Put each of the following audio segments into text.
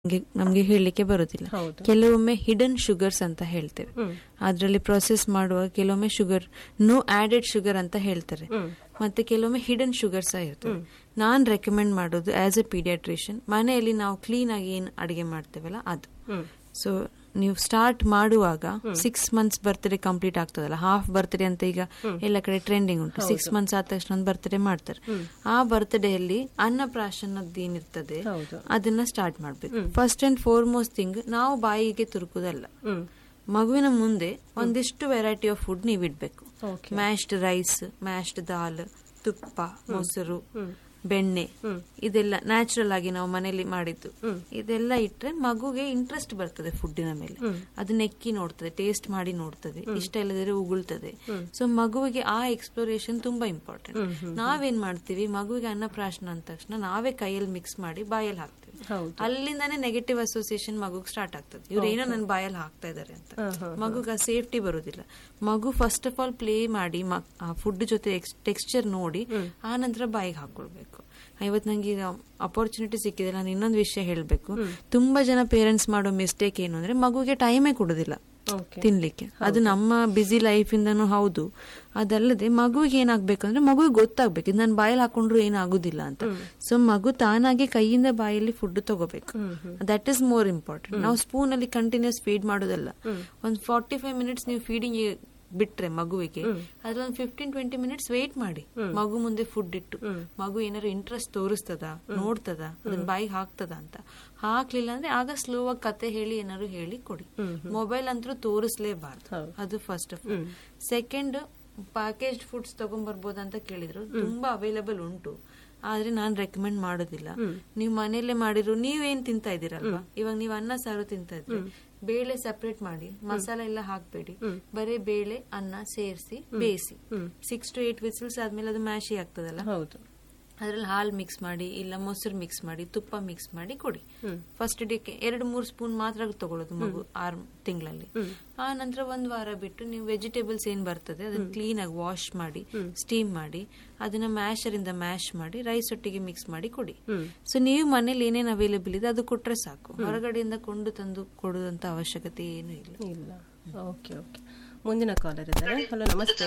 ನಮ್ಗೆ- ನಮ್ಗೆ ಹೇಳಲಿಕ್ಕೆ ಬರುದಿಲ್ಲ ಹೌದು. ಕೆಲವೊಮ್ಮೆ ಹಿಡನ್ ಶುಗರ್ಸ್ ಅಂತ ಹೇಳ್ತೇವೆ ಅದರಲ್ಲಿ ಪ್ರೊಸೆಸ್ ಮಾಡುವಾಗ ಕೆಲವೊಮ್ಮೆ ಶುಗರ್ ನೋ ಆಡೆಡ್ ಶುಗರ್ ಅಂತ ಹೇಳ್ತಾರೆ ಮತ್ತೆ ಕೆಲವೊಮ್ಮೆ ಹಿಡನ್ ಶುಗರ್ ಸಹ ಇರ್ತದೆ ನಾನ್ ರೆಕಮೆಂಡ್ ಮಾಡೋದು ಆಸ್ ಎ ಪೀಡಿಯಾಟ್ರಿಷಿಯನ್ ಮನೆಯಲ್ಲಿ ನಾವು ಕ್ಲೀನ್ ಆಗಿ ಏನ್ ಅಡಿಗೆ ಮಾಡ್ತೇವಲ್ಲ ಅದು ಸೊ ನೀವು ಸ್ಟಾರ್ಟ್ ಮಾಡುವಾಗ ಸಿಕ್ಸ್ ಮಂತ್ಸ್ ಬರ್ತ್ಡೇ ಕಂಪ್ಲೀಟ್ ಆಗ್ತದಲ್ಲ ಹಾಫ್ ಬರ್ತ್ಡೇ ಅಂತ ಈಗ ಎಲ್ಲ ಕಡೆ ಟ್ರೆಂಡಿಂಗ್ ಉಂಟು ಸಿಕ್ಸ್ ಮಂತ್ಸ್ ಆದ ತಕ್ಷಣ ಒಂದು ಬರ್ತ್ಡೇ ಮಾಡ್ತಾರೆ ಆ ಬರ್ತ್ಡೇಯಲ್ಲಿ ಅನ್ನಪ್ರಾಶನದ್ದು ಏನಿರ್ತದೆ ಹೌದು. ಅದನ್ನ ಸ್ಟಾರ್ಟ್ ಮಾಡ್ಬೇಕು ಫಸ್ಟ್ ಅಂಡ್ ಫಾರ್ಮೋಸ್ಟ್ ಥಿಂಗ್ ನಾವು ಬಾಯಿಗೆ ತುರುಕುದಲ್ಲ ಮಗುವಿನ ಮುಂದೆ ಒಂದಿಷ್ಟು ವೆರೈಟಿ ಆಫ್ ಫುಡ್ ನೀವು ಇಡ್ಬೇಕು Okay. Mashed rice mashed dal ತುಪ್ಪ ಮೊಸರು ಬೆಣ್ಣೆ ಇದೆಲ್ಲ ನ್ಯಾಚುರಲ್ ಆಗಿ ನಾವು ಮನೆಯಲ್ಲಿ ಮಾಡಿದ್ದು ಇದೆಲ್ಲ ಇಟ್ರೆ ಮಗುಗೆ ಇಂಟ್ರೆಸ್ಟ್ ಬರ್ತದೆ ಫುಡ್ಡಿನ ಮೇಲೆ ಅದು ನೆಕ್ಕಿ ನೋಡ್ತದೆ ಟೇಸ್ಟ್ ಮಾಡಿ ನೋಡ್ತದೆ ಇಷ್ಟ ಇಲ್ಲದಿದ್ರೆ ಉಗುಳ್ತದೆ ಸೊ ಮಗುವಿಗೆ ಆ ಎಕ್ಸ್ಪ್ಲೋರೇಷನ್ ತುಂಬಾ ಇಂಪಾರ್ಟೆಂಟ್ ನಾವೇನ್ ಮಾಡ್ತೀವಿ ಮಗುವಿಗೆ ಅನ್ನಪ್ರಾಶನ ಅಂದ ತಕ್ಷಣ ನಾವೇ ಕೈಯಲ್ಲಿ ಮಿಕ್ಸ್ ಮಾಡಿ ಬಾಯಲ್ಲಿ ಹಾಕ್ತೀವಿ ಹೌದು. ಅಲ್ಲಿಂದಾನೇ ನೆಗೆಟಿವ್ ಅಸೋಸಿಯೇಷನ್ ಮಗುಗೆ ಸ್ಟಾರ್ಟ್ ಆಗ್ತದೆ ಇವ್ರು ಏನೋ ನನ್ನ ಬಾಯಲ್ಲಿ ಹಾಕ್ತಾ ಇದಾರೆ ಅಂತ ಮಗುಗೆ ಸೇಫ್ಟಿ ಬರುದಿಲ್ಲ ಮಗು ಫಸ್ಟ್ ಆಫ್ ಆಲ್ ಪ್ಲೇ ಮಾಡಿ ಫುಡ್ ಜೊತೆ ಟೆಕ್ಸ್ಚರ್ ನೋಡಿ ಆ ನಂತರ ಬಾಯಿಗೆ ಹಾಕೊಳ್ಬೇಕು ಇವತ್ತು ನಂಗೆ ಈಗ ಅಪರ್ಚುನಿಟಿ ಸಿಕ್ಕಿದೆ ನಾನು ಇನ್ನೊಂದು ವಿಷಯ ಹೇಳ್ಬೇಕು ತುಂಬಾ ಜನ ಪೇರೆಂಟ್ಸ್ ಮಾಡೋ ಮಿಸ್ಟೇಕ್ ಏನು ಅಂದ್ರೆ ಮಗುಗೆ ಟೈಮೇ ಕೊಡುದಿಲ್ಲ ಓಕೆ ತಿನ್ಲಿಕ್ಕೆ ಅದು ನಮ್ಮ ಬಿಸಿ ಲೈಫ್ ಇಂದನೂ ಹೌದು ಅದಲ್ಲದೆ ಮಗುವಿಗೆ ಏನಾಗ್ಬೇಕು ಅಂದ್ರೆ ಮಗುವಿಗೆ ಗೊತ್ತಾಗ್ಬೇಕು ಇದು ನಾನು ಬಾಯಲ್ಲಿ ಹಾಕೊಂಡ್ರು ಏನಾಗುದಿಲ್ಲ ಅಂತ ಸೊ ಮಗು ತಾನಾಗಿ ಕೈಯಿಂದ ಬಾಯಲ್ಲಿ ಫುಡ್ ತಗೋಬೇಕು ದಟ್ ಇಸ್ ಮೋರ್ ಇಂಪಾರ್ಟೆಂಟ್ ನಾವು ಸ್ಪೂನ್ ಅಲ್ಲಿ ಕಂಟಿನ್ಯೂಸ್ ಫೀಡ್ ಮಾಡೋದಲ್ಲ ಒಂದ್ ಫಾರ್ಟಿ ಫೈವ್ ಮಿನಿಟ್ಸ್ ನೀವು ಫೀಡಿಂಗ್ ಬಿಟ್ರೆ ಮಗುವಿಗೆ ಅದ್ರಲ್ಲಿ ಒಂದು ಫಿಫ್ಟೀನ್ ಟ್ವೆಂಟಿ ಮಿನಿಟ್ಸ್ ವೇಟ್ ಮಾಡಿ ಮಗು ಮುಂದೆ ಫುಡ್ ಇಟ್ಟು ಮಗು ಏನಾದ್ರು ಇಂಟ್ರೆಸ್ಟ್ ತೋರಿಸ್ತದ ನೋಡ್ತದ ಅದನ್ನ ಬಾಯಿಗೆ ಹಾಕ್ತದ ಅಂತ ಹಾಕ್ಲಿಲ್ಲ ಅಂದ್ರೆ ಆಗ ಸ್ಲೋ ಆಗಿ ಕತೆ ಹೇಳಿ ಏನಾದ್ರು ಹೇಳಿ ಕೊಡಿ ಮೊಬೈಲ್ ಅಂತೂ ತೋರಿಸ್ಲೇಬಾರ್ದು ಹೌದು. ಅದು first of all second packaged foods ತಗೊಂಡ್ಬರ್ಬೋದು ಅಂತ ಕೇಳಿದ್ರು ತುಂಬಾ ಅವೈಲೇಬಲ್ ಉಂಟು ಆದ್ರೆ ನಾನ್ ರೆಕಮೆಂಡ್ ಮಾಡೋದಿಲ್ಲ ನೀವು ಮನೆಯಲ್ಲೇ ಮಾಡಿರೋ ನೀವೇನ್ ತಿಂತಾ ಇದೀರಲ್ವಾ ಇವಾಗ ನೀವು ಅನ್ನ ಸಾರು ತಿಂತಾ ಇದ್ರಿ ಬೇಳೆ ಸಪರೇಟ್ ಮಾಡಿ ಮಸಾಲೆ ಎಲ್ಲ ಹಾಕ್ಬೇಡಿ ಬರೀ ಬೇಳೆ ಅನ್ನ ಸೇರಿಸಿ ಬೇಯಿಸಿ ಸಿಕ್ಸ್ ಟು ಏಟ್ ವಿಸಿಲ್ಸ್ ಆದ್ಮೇಲೆ ಅದು ಮ್ಯಾಶಿ ಆಗ್ತದಲ್ಲ ಹೌದು ಅದ್ರಲ್ಲಿ ಹಾಲು ಮಿಕ್ಸ್ ಮಾಡಿ ಇಲ್ಲ ಮೊಸರು ಮಿಕ್ಸ್ ಮಾಡಿ ತುಪ್ಪ ಮಿಕ್ಸ್ ಮಾಡಿ ಕೊಡಿ ಫಸ್ಟ್ ಡೇಗೆ ಎರಡು ಮೂರು ಸ್ಪೂನ್ ಮಾತ್ರ ತಗೊಳ್ಳೋದು ಮಗು ಆರು ತಿಂಗಳಲ್ಲಿ ಆ ನಂತರ ಒಂದ್ ವಾರ ಬಿಟ್ಟು ನೀವು ವೆಜಿಟೇಬಲ್ಸ್ ಏನ್ ಬರ್ತದೆ ಅದನ್ನ ಕ್ಲೀನ್ ಆಗಿ ವಾಶ್ ಮಾಡಿ ಸ್ಟೀಮ್ ಮಾಡಿ ಅದನ್ನ ಮ್ಯಾಶರ್ ಇಂದ ಮ್ಯಾಶ್ ಮಾಡಿ ರೈಸ್ ಒಟ್ಟಿಗೆ ಮಿಕ್ಸ್ ಮಾಡಿ ಕೊಡಿ ಸೊ ನೀವು ಮನೇಲಿ ಏನೇನ್ ಅವೈಲೇಬಲ್ ಇದೆ ಅದು ಕೊಟ್ರೆ ಸಾಕು ಹೊರಗಡೆಯಿಂದ ಕೊಂಡು ತಂದು ಕೊಡುವಂತ ಅವಶ್ಯಕತೆ ಏನು ಇಲ್ಲ ಇಲ್ಲ ಓಕೆ ಓಕೆ ಮುಂದಿನ ಕಾಲರ್ ಇದ್ದಾರೆ hello namaste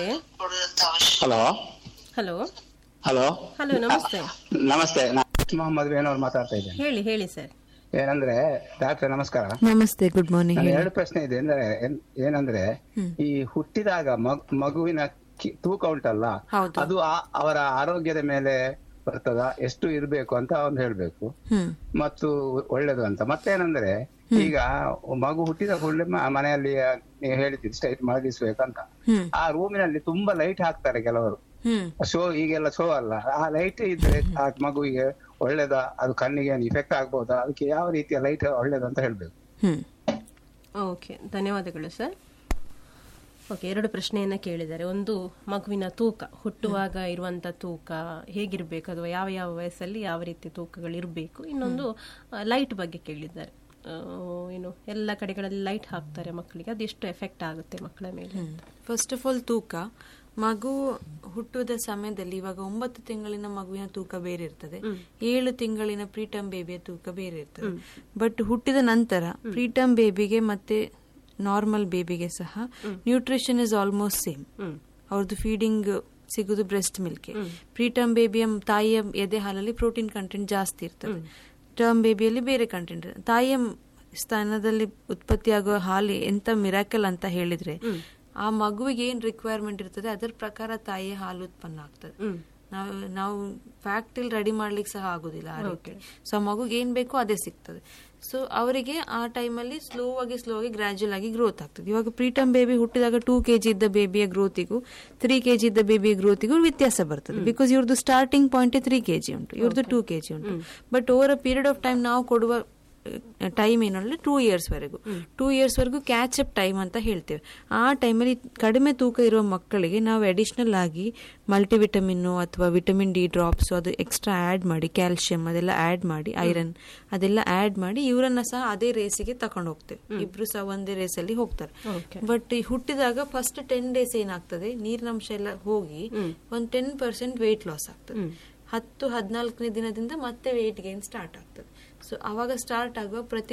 hello hello hello hello namaste namaste ನಾನು ಮೊಹಮ್ಮದ್ ವೇಣೂರ್ ಮಾತಾಡ್ತಾ ಇದ್ದೇನೆ ಹೇಳಿ ಹೇಳಿ ಸರ್ ಏನಂದ್ರೆ ಡಾಕ್ಟರ್ ನಮಸ್ಕಾರ ನಮಸ್ತೆ ಗುಡ್ ಮಾರ್ನಿಂಗ್ ನನ್ನ ಎರಡು ಪ್ರಶ್ನೆ ಇದೆ ಅಂದ್ರೆ ಏನ್- ಏನಂದ್ರೆ ಈ ಹುಟ್ಟಿದಾಗ ಮಗ್- ಮಗುವಿನ ಕಿ- ತೂಕ ಉಂಟಲ್ಲ ಹೌದು. ಅದು ಆ- ಅವರ ಆರೋಗ್ಯದ ಮೇಲೆ ಬರ್ತದ ಎಷ್ಟು ಇರ್ಬೇಕು ಅಂತ ಒಂದು ಹೇಳ್ಬೇಕು ಹ್ಮ್ ಮತ್ತು ಒಳ್ಳೇದು ಅಂತ ಮತ್ತೇನಂದ್ರೆ ಈಗ ಮಗು ಹುಟ್ಟಿದ ಕೂಡಲೇ ಮನೆಯಲ್ಲಿ ನೀವು ಹೇಳಿದ್ದೀರಿ ಸ್ಟೈಟ್ ಮಲಗಿಸ್ಬೇಕಂತ ಹ್ಮ್ ಆ ರೂಮಿನಲ್ಲಿ ತುಂಬಾ ಲೈಟ್ ಹಾಕ್ತಾರೆ ಕೆಲವರು ಹ್ಮ್ ಶೋ ಈಗೆಲ್ಲ ಶೋ ಅಲ್ಲ ಆ ಲೈಟ್ ಇದ್ರೆ ಆ ಮಗುವಿಗೆ ಒಳ್ಳೇದಾ ಅದು ಕಣ್ಣಿಗೆ ಏನು ಇಫೆಕ್ಟ್ ಆಗ್ಬೋದಾ ಅದಕ್ಕೆ ಯಾವ ರೀತಿಯ ಲೈಟ್ ಒಳ್ಳೇದು ಅಂತ ಹೇಳ್ಬೇಕು ಹ್ಮ್ ಓಕೆ ಧನ್ಯವಾದಗಳು ಸರ್ ಓಕೆ ಎರಡು ಪ್ರಶ್ನೆಯನ್ನ ಕೇಳಿದ್ದಾರೆ ಒಂದು ಮಗುವಿನ ತೂಕ ಹುಟ್ಟುವಾಗ ಇರುವಂತ ತೂಕ ಹೇಗಿರ್ಬೇಕು ಅಥವಾ ಯಾವ ಯಾವ ವಯಸ್ಸಲ್ಲಿ ಯಾವ ರೀತಿ ತೂಕಗಳು ಇರಬೇಕು ಇನ್ನೊಂದು ಲೈಟ್ ಬಗ್ಗೆ ಕೇಳಿದ್ದಾರೆ ಆ, ಏನು ಎಲ್ಲ ಕಡೆಗಳಲ್ಲಿ ಲೈಟ್ ಹಾಕ್ತಾರೆ ಮಕ್ಕಳಿಗೆ ಅದು ಎಷ್ಟು ಎಫೆಕ್ಟ್ ಆಗುತ್ತೆ ಮಕ್ಕಳ ಮೇಲೆ ಅಂತ. ಫಸ್ಟ್ ಆಫ್ ಆಲ್ ತೂಕ ಮಗು ಹುಟ್ಟುವುದ ಸಮಯದಲ್ಲಿ ಇವಾಗ ಒಂಬತ್ತು ತಿಂಗಳಿನ ಮಗುವಿನ ತೂಕ ಬೇರೆ ಇರ್ತದೆ ಏಳು ತಿಂಗಳಿನ ಪ್ರೀಟಮ್ ಬೇಬಿಯ ತೂಕ ಬೇರೆ ಇರ್ತದೆ ಬಟ್ ಹುಟ್ಟಿದ ನಂತರ ಪ್ರೀಟಮ್ ಬೇಬಿಗೆ ಮತ್ತೆ ನಾರ್ಮಲ್ ಬೇಬಿಗೆ ಸಹ nutrition is almost same hmm ಅವ್ರದ್ದು ಫೀಡಿಂಗ್ ಸಿಗುದು ಬ್ರೆಸ್ಟ್ ಮಿಲ್ಕ್ ಪ್ರೀಟರ್ಮ್ ಬೇಬಿಯ ತಾಯಿಯ ಎದೆ ಹಾಲಲ್ಲಿ ಪ್ರೋಟೀನ್ ಕಂಟೆಂಟ್ ಜಾಸ್ತಿ ಇರ್ತದೆ ಟರ್ಮ್ ಬೇಬಿಯಲ್ಲಿ ಬೇರೆ ಕಂಟೆಂಟ್ ತಾಯಿಯ ಸ್ಥಾನದಲ್ಲಿ ಉತ್ಪತ್ತಿಯಾಗುವ ಹಾಲು ಎಂತ ಮಿರಾಕಲ್ ಅಂತ ಹೇಳಿದ್ರೆ ಆ ಮಗುವಿಗೆ ಏನ್ ರಿಕ್ವೈರ್ಮೆಂಟ್ ಇರ್ತದೆ ಅದರ ಪ್ರಕಾರ ತಾಯಿಯ ಹಾಲು ಉತ್ಪನ್ನ ಆಗ್ತದೆ ಹ್ಮ್ ನಾವು ನಾವು ಫ್ಯಾಕ್ಟ್ರಿಲ್ ರೆಡಿ ಮಾಡ್ಲಿಕ್ಕೆ ಸಹ ಆಗುದಿಲ್ಲ ಆ ರೀತಿ ಸೊ ಆ ಮಗುಗೆ ಏನ್ ಬೇಕೋ ಅದೇ ಸಿಗ್ತದೆ ಸೊ ಅವರಿಗೆ ಆ ಟೈಮಲ್ಲಿ ಸ್ಲೋ ಆಗಿ ಸ್ಲೋ ಆಗಿ ಗ್ರಾಜುಯಲ್ ಆಗಿ ಗ್ರೋತ್ ಆಗ್ತದೆ ಇವಾಗ ಪ್ರೀಟಮ್ ಬೇಬಿ ಹುಟ್ಟಿದಾಗ ಟೂ ಕೆಜಿ ಇದ್ದ ಬೇಬಿಯ ಗ್ರೋತಿಗೂ ತ್ರೀ ಕೆಜಿ ಇದ್ದ ಬೇಬಿಯ ಗ್ರೋತಿಗೂ ವ್ಯತ್ಯಾಸ ಬರ್ತದೆ ಬಿಕಾಸ್ ಇವ್ರದ್ದು ಸ್ಟಾರ್ಟಿಂಗ್ ಪಾಯಿಂಟ್ ತ್ರೀ ಕೆಜಿ ಉಂಟು ಇವ್ರದ್ದು ಟೂ ಕೆಜಿ ಉಂಟು but over a period of time ನಾವು ಕೊಡುವ ಟೈಮ್ ಏನಂದ್ರೆ ಟೂ ಇಯರ್ಸ್ ವರೆಗೂ ಟೂ ಇಯರ್ಸ್ ವರೆಗೂ ಕ್ಯಾಚ್ ಅಪ್ ಟೈಮ್ ಅಂತ ಹೇಳ್ತೇವೆ ಆ ಟೈಮಲ್ಲಿ ಕಡಿಮೆ ತೂಕ ಇರುವ ಮಕ್ಕಳಿಗೆ ನಾವು ಅಡಿಷನಲ್ ಆಗಿ ಮಲ್ಟಿವಿಟಮಿನ್ ಅಥವಾ ವಿಟಮಿನ್ ಡಿ ಡ್ರಾಪ್ಸ್ ಅದು ಎಕ್ಸ್ಟ್ರಾ ಆಡ್ ಮಾಡಿ ಕ್ಯಾಲ್ಸಿಯಂ ಅದೆಲ್ಲ ಆಡ್ ಮಾಡಿ ಐರನ್ ಅದೆಲ್ಲ ಆಡ್ ಮಾಡಿ ಇವರನ್ನ ಸಹ ಅದೇ ರೇಸಿಗೆ ತಕೊಂಡು ಹೋಗ್ತೇವೆ ಇಬ್ರು ಸಹ ಒಂದೇ ರೇಸಲ್ಲಿ ಹೋಗ್ತಾರೆ Okay. ಬಟ್ ಈ ಹುಟ್ಟಿದಾಗ ಫಸ್ಟ್ ಟೆನ್ ಡೇಸ್ ಏನಾಗ್ತದೆ ನೀರಿನಂಶ ಎಲ್ಲ ಹೋಗಿ ಒಂದು ಟೆನ್ ಪರ್ಸೆಂಟ್ ವೇಟ್ ಲಾಸ್ ಆಗ್ತದೆ ಹತ್ತು ಹದಿನಾಲ್ಕನೇ ದಿನದಿಂದ ಮತ್ತೆ ವೇಟ್ ಗೇನ್ ಸ್ಟಾರ್ಟ್ ಆಗ್ತದೆ ಸೊ ಅವಾಗ ಸ್ಟಾರ್ಟ್ ಆಗುವ ಪ್ರತಿ